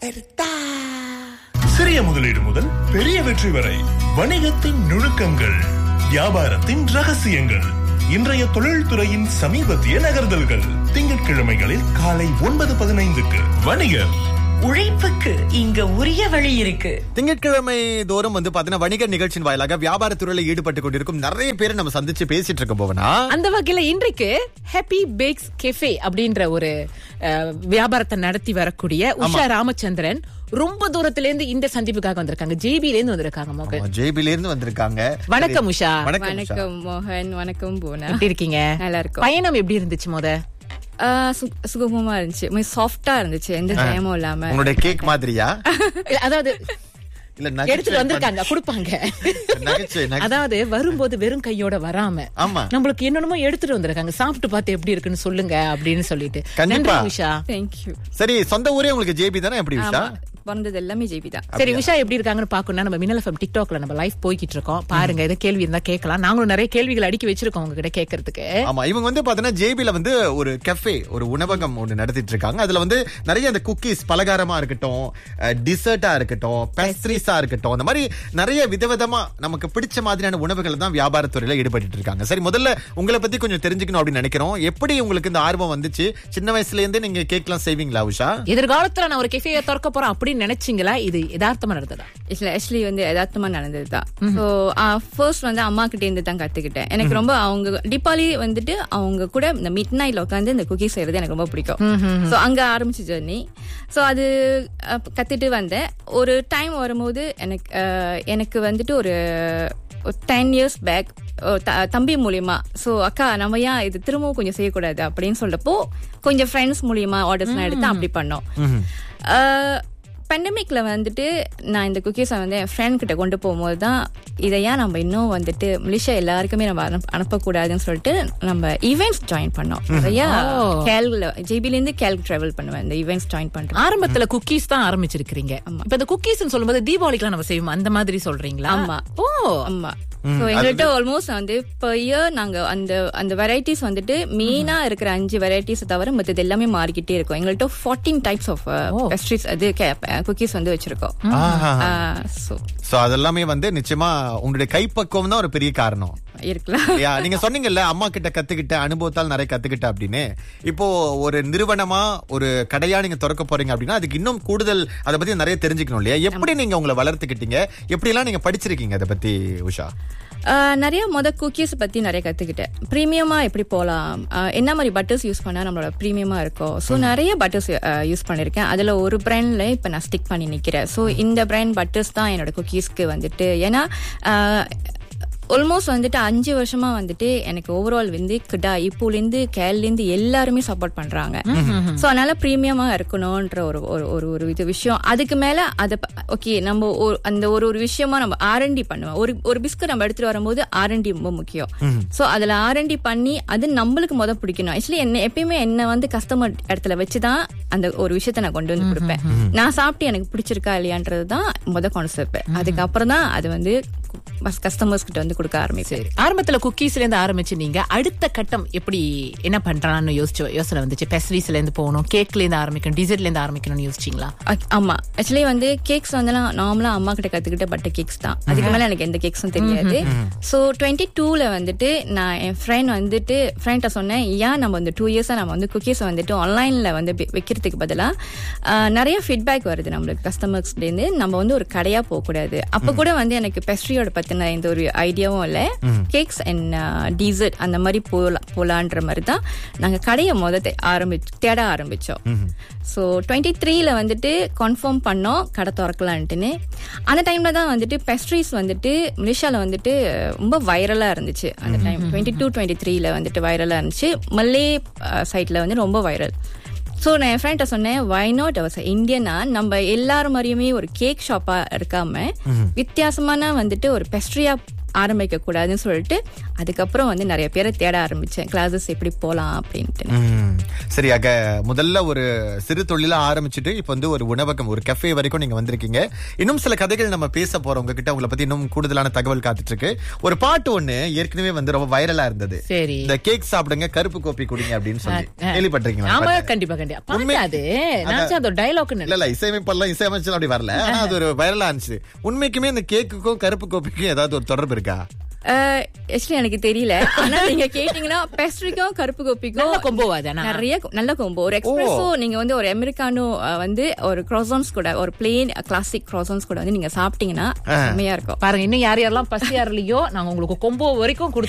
சிறிய முதலீடு முதல் பெரிய வெற்றி வரை வணிகத்தின் நுணுக்கங்கள் வியாபாரத்தின் ரகசியங்கள் இன்றைய தொழில்துறையின் சமீபத்திய நகர்தல்கள் திங்கட்கிழமைகளில் காலை ஒன்பது பதினைந்துக்கு வணிகர் உழைப்புக்கு இங்க உரிய வழி இருக்கு திங்கட்கிழமை தோறும் வந்து பாத்தீங்கன்னா வணிக நிகழ்ச்சியின் வாயிலாக வியாபார துறையில ஈடுபட்டு கொண்டிருக்கும் நிறைய பேரை நம்ம சந்திச்சு பேசிட்டு இருக்க போவனா அந்த வகையில இன்றைக்கு ஹாப்பி பேக்ஸ் கெஃபே அப்படின்ற ஒரு அஹ், வியாபாரத்தை நடத்தி வரக்கூடிய உஷா ராமச்சந்திரன் ரொம்ப தூரத்துல இருந்து இந்த சந்திப்புக்காக வந்திருக்காங்க ஜேபில இருந்து வந்திருக்காங்க மோகன் ஜேபில இருந்து வந்திருக்காங்க வணக்கம் உஷா வணக்கம் உஷா. வணக்கம் மோகன் வணக்கம் போனா எப்படி இருக்கீங்க நல்லா இருக்கும் பயணம் எப்படி இருந்துச்சு முத ஆஹ் சு- சுகமமா இருந்துச்சு சாஃப்டா இருந்துச்சு எந்த ஜெயமும் இல்லாம உங்களுடைய கேக் மாதிரியா இல்ல, அதாவது இல்ல எடுத்துட்டு வந்திருக்காங்க கொடுப்பாங்க நகைச்சுவை நகை- அதாவது வரும்போது வெறும் கையோட வராம ஆமா. நம்மளுக்கு என்னென்னமோ எடுத்துட்டு வந்திருக்காங்க சாப்பிட்டு பார்த்து எப்படி இருக்குன்னு சொல்லுங்க அப்படின்னு சொல்லிட்டு கண்டிப்பா. நன்றி உஷா தேங்க்யூ சரி சொந்த ஊரே உங்களுக்கு ஜேபி தானே எப்படி உஷா பிறந்தது எல்லாமே ஜெய்பி தான் சரி உஷா எப்படி இருக்காங்கன்னு பாக்கணும்னா நம்ம மின்னல் எஃப்எம் டிக்டாக்ல நம்ம லைவ் போய்கிட்டு இருக்கோம் பாருங்க ஏதோ கேள்வி இருந்தா கேட்கலாம் நாங்களும் நிறைய கேள்விகள் அடுக்கி வச்சிருக்கோம் உங்ககிட்ட கேட்கறதுக்கு ஆமா இவங்க வந்து பாத்தீங்கன்னா ஜேபில வந்து ஒரு கெஃபே ஒரு உணவகம் ஒண்ணு நடத்திட்டு இருக்காங்க அதுல வந்து நிறைய அந்த குக்கீஸ் பலகாரமா இருக்கட்டும் டிசர்ட்டா இருக்கட்டும் பேஸ்ட்ரீஸா இருக்கட்டும் அந்த மாதிரி நிறைய விதவிதமா நமக்கு பிடிச்ச மாதிரியான உணவுகள் தான் வியாபாரத்துறையில ஈடுபட்டு இருக்காங்க சரி முதல்ல உங்களை பத்தி கொஞ்சம் தெரிஞ்சுக்கணும் அப்படின்னு நினைக்கிறோம் எப்படி உங்களுக்கு இந்த ஆர்வம் வந்துச்சு சின்ன வயசுல இருந்தே நீங்க கேக்லாம் செய்வீங்களா உஷா எதிர்காலத்துல நான் ஒரு கெஃபே திறக்க போறேன் அப்படின்னு நினைச்சீங்களா இது யதார்த்தமா நடந்ததா இல்ல ஆக்சுவலி வந்து யதார்த்தமா நடந்தது தான் ஸோ ஃபர்ஸ்ட் வந்து அம்மா கிட்ட இருந்து தான் கத்துக்கிட்டேன் எனக்கு ரொம்ப அவங்க தீபாவளி வந்துட்டு அவங்க கூட இந்த மிட் நைட்ல உட்காந்து இந்த குக்கி செய்யறது எனக்கு ரொம்ப பிடிக்கும் ஸோ அங்க ஆரம்பிச்ச ஜெர்னி ஸோ அது அஹ், கத்துட்டு வந்தேன் ஒரு டைம் வரும்போது எனக்கு அஹ், எனக்கு வந்துட்டு ஒரு டென் இயர்ஸ் பேக் தம்பி மூலியமா ஸோ அக்கா நம்ம ஏன் இது திரும்பவும் கொஞ்சம் செய்யக்கூடாது அப்படின்னு சொல்றப்போ கொஞ்சம் ஃப்ரெண்ட்ஸ் மூலியமா ஆர்டர்ஸ்லாம் எடுத்து அப்படி பண்ணோம் பெண்டமிக்ல வந்துட்டு நான் இந்த குக்கீஸை வந்து என் ஃப்ரெண்ட் கிட்ட கொண்டு போகும்போது தான் இதை ஏன் நம்ம இன்னும் வந்துட்டு மலேசியா எல்லாருக்குமே நம்ம அனுப்ப அனுப்பக்கூடாதுன்னு சொல்லிட்டு நம்ம ஈவெண்ட்ஸ் ஜாயின் பண்ணோம் நிறைய கேல்ல ஜேபில இருந்து கேல் டிராவல் பண்ணுவேன் இந்த ஈவெண்ட்ஸ் ஜாயின் பண்றேன் ஆரம்பத்துல குக்கீஸ் தான் ஆரம்பிச்சிருக்கீங்க இப்ப இந்த குக்கீஸ் சொல்லும்போது தீபாவளிக்குலாம் நம்ம செய்வோம் அந்த மாதிரி சொல்றீங்களா ஆமா. ஓ ஆமா ஸோ எங்கள்கிட்ட ஆல்மோஸ்ட் வந்து per year நாங்க அந்த அந்த வெரைட்டிஸ் வந்துட்டு மெயினா இருக்கிற அஞ்சு வெரைட்டிஸ் தவிர மற்றது எல்லாமே மாறிக்கிட்டே இருக்கும் எங்கள்கிட்ட ஃபோர்டீன் டைப்ஸ் ஆஃப் பெஸ்ட்ரீஸ் அது குக்கீஸ் வந்து வச்சிருக்கோம் ஸோ சோ அதெல்லாமே வந்து நிச்சயமா உங்களுடைய கைப்பக்குவம் தான் ஒரு பெரிய காரணம் இருக்கலாம் யா, நீங்க சொன்னீங்கல்ல அம்மா கிட்ட கத்துக்கிட்ட அனுபவத்தால் நிறைய கத்துக்கிட்ட அப்படின்னு இப்போ ஒரு நிறுவனமா ஒரு கடையா நீங்க திறக்க போறீங்க அப்படின்னா அதுக்கு இன்னும் கூடுதல் அதை பத்தி நிறைய தெரிஞ்சுக்கணும் இல்லையா எப்படி நீங்க உங்களை வளர்த்துக்கிட்டீங்க எப்படி எல்லாம் நீங்க படிச்சிருக்கீங்க அதை பத்தி உஷா ஆஹ் நிறைய மொத குக்கீஸ் பத்தி நிறைய கத்துக்கிட்டேன் ப்ரீமியமா எப்படி போலாம் ஆஹ் என்ன மாதிரி பட்டர்ஸ் யூஸ் பண்ணா நம்மளோட ப்ரீமியமா இருக்கும் ஸோ நிறைய பட்டர்ஸ் யூஸ் பண்ணிருக்கேன் அதுல ஒரு பிராண்ட்ல இப்ப நான் ஸ்டிக் பண்ணி நிக்கிறேன் ஸோ இந்த பிராண்ட் பட்டர்ஸ் தான் என்னோட குக்கீஸ்க்கு வந்துட்டு ஏன்னா ஆல்மோஸ்ட் வந்துட்டு அஞ்சு வருஷமா வந்துட்டு எனக்கு ஓவரால் வந்து கிடா இப்போலேருந்து கேல்லேருந்து எல்லாருமே சப்போர்ட் பண்றாங்க ஸோ அதனால ப்ரீமியமா இருக்கணும்ன்ற ஒரு ஒரு ஒரு ஒரு இது விஷயம் அதுக்கு மேல அதை ஓகே நம்ம ஒரு- அந்த ஒரு ஒரு விஷயமா நம்ம ஆர்என்டி பண்ணுவோம் ஒரு ஒரு பிஸ்கட் நம்ம எடுத்துட்டு வரும்போது ஆர்என்டி ரொம்ப முக்கியம் ஸோ அதுல ஆர்என்டி பண்ணி அது நம்மளுக்கு முத பிடிக்கணும் ஆக்சுவலி என்ன எப்பயுமே என்ன வந்து கஸ்டமர் இடத்துல வச்சுதான் அந்த ஒரு விஷயத்த நான் கொண்டு வந்து கொடுப்பேன் நான் சாப்பிட்டு எனக்கு பிடிச்சிருக்கா இல்லையான்றது தான் முத கான்செப்ட் அதுக்கப்புறம் தான் அது வந்து கஸ்டமர்ஸ் கிட்ட வந்து கொடுக்க ஆரம்பிச்சேன் சரி ஆரம்பத்துல குக்கீஸ்ல இருந்து ஆரம்பிச்சு நீங்க அடுத்த கட்டம் எப்படி என்ன பண்றான்னு யோசிச்சு யோசனை வந்துச்சு பெஸ்ட்ரீஸ்ல இருந்து போகணும் கேக்ல இருந்து ஆரம்பிக்கணும் டிசர்ட்ல இருந்து ஆரம்பிக்கணும்னு யோசிச்சீங்களா அக்- ஆமா ஆக்சுவலி வந்து கேக்ஸ் வந்து நான் நார்மலா அம்மா கிட்ட கத்துக்கிட்ட பட்டர் கேக்ஸ் தான் அதுக்கு மேல எனக்கு எந்த கேக்ஸும் தெரியாது சோ டுவெண்ட்டி டூல வந்துட்டு நான் என் ஃப்ரெண்ட் வந்துட்டு ஃப்ரெண்ட்ட சொன்னேன் ஏன் நம்ம வந்து டூ இயர்ஸா நம்ம வந்து குக்கீஸ் வந்துட்டு ஆன்லைன்ல வந்து வி- விக்கிறதுக்கு பதிலா ஆஹ், நிறைய ஃபீட்பேக் வருது நம்மளுக்கு கஸ்டமர்ஸ்ல இருந்து நம்ம வந்து ஒரு கடையா போக கூடாது அப்ப கூட வந்து எனக்கு பெஸ்ட்ரியோட பத்தின எந்த ஒரு ஐடியாவும் இல்ல கேக்ஸ் அண்ட் டீசர்ட் அந்த மாதிரி போலாம் போலான்ற மாதிரி தான் நாங்க கடையை முத தே- ஆரம்பிச்சு தேட ஆரம்பிச்சோம் ஸோ டுவெண்ட்டி த்ரீல வந்துட்டு கன்ஃபார்ம் பண்ணோம் கடை திறக்கலான்ட்டுன்னு அந்த டைம்ல தான் வந்துட்டு பெஸ்ட்ரீஸ் வந்துட்டு மலேசியால வந்துட்டு ரொம்ப வைரலா இருந்துச்சு அந்த டைம் டுவெண்ட்டி டூ டுவெண்ட்டி த்ரீல வந்துட்டு வைரலா இருந்துச்சு மல்லே சைட்ல வந்து ரொம்ப வைரல் ஸோ நான் என் ஃப்ரெண்ட்ட சொன்னேன் வை நாட் அவர்ஸ் இந்தியனா நம்ம எல்லாரும் மாதிரியுமே ஒரு கேக் ஷாப்பா இருக்காம வித்தியாசமான வந்துட்டு ஒரு பெஸ்ட்ரியா ஆரம்பிக்க கூடாதுன்னு சொல்லிட்டு அதுக்கப்புறம் வந்து நிறைய பேரை தேட ஆரம்பிச்சேன் கிளாஸஸ் எப்படி போலாம் அப்படின்ட்டு ம். சரி ஆக முதல்ல ஒரு சிறு தொழிலா ஆரம்பிச்சுட்டு இப்ப வந்து ஒரு உணவகம் ஒரு கஃபே வரைக்கும் நீங்க வந்திருக்கீங்க இன்னும் சில கதைகள் நம்ம பேச போறோம் உங்ககிட்ட உங்களை பத்தி இன்னும் கூடுதலான தகவல் காத்துட்டு இருக்கு ஒரு பாட்டு ஒண்ணு ஏற்கனவே வந்து ரொம்ப வைரலா இருந்தது சரி. இந்த கேக் சாப்பிடுங்க கருப்பு கோப்பி குடிங்க அப்படின்னு சொல்லி ஆ, ஆ. கேள்விப்பட்டிருக்கீங்களா ஆமா பாட்டு? கண்டிப்பா கண்டிப்பா உண்மை- பாட்டு அது நான் அது டைலாக் இல்ல இல்ல இசையமைப்பெல்லாம் இசையமைச்சு அப்படி வரல ஆனா அது ஒரு வைரலா இருந்துச்சு உண்மைக்குமே இந்த கேக்குக்கும் கருப்பு கோப்பிக்கும் ஏதாவது ஒரு தொடர்பு இருக்கா ஆக்சுவலி எனக்கு தெரியல ஆனா நீங்க கேட்டீங்கன்னா பெஸ்ட்ரிக்கும் கருப்பு நல்ல கோப்பிக்கும் கொம்போ அது ஆனா. நிறைய கொ- நல்ல கொம்போ ஒரு எக்ஸ்பிரஸோ நீங்க வந்து ஒரு அமெரிக்கானோ அஹ், வந்து ஒரு க்ராசன்ஸ் கூட ஒரு பிளேன் கிளாசிக் க்ராசன்ஸ் கூட வந்து நீங்க சாப்பிட்டீங்கன்னா செம்மையா இருக்கும் பாருங்க இன்னும் யார் யாரெல்லாம் பசி யாரிலையோ நாங்க உங்களுக்கு கொம்போ வரைக்கும் கொடுத்து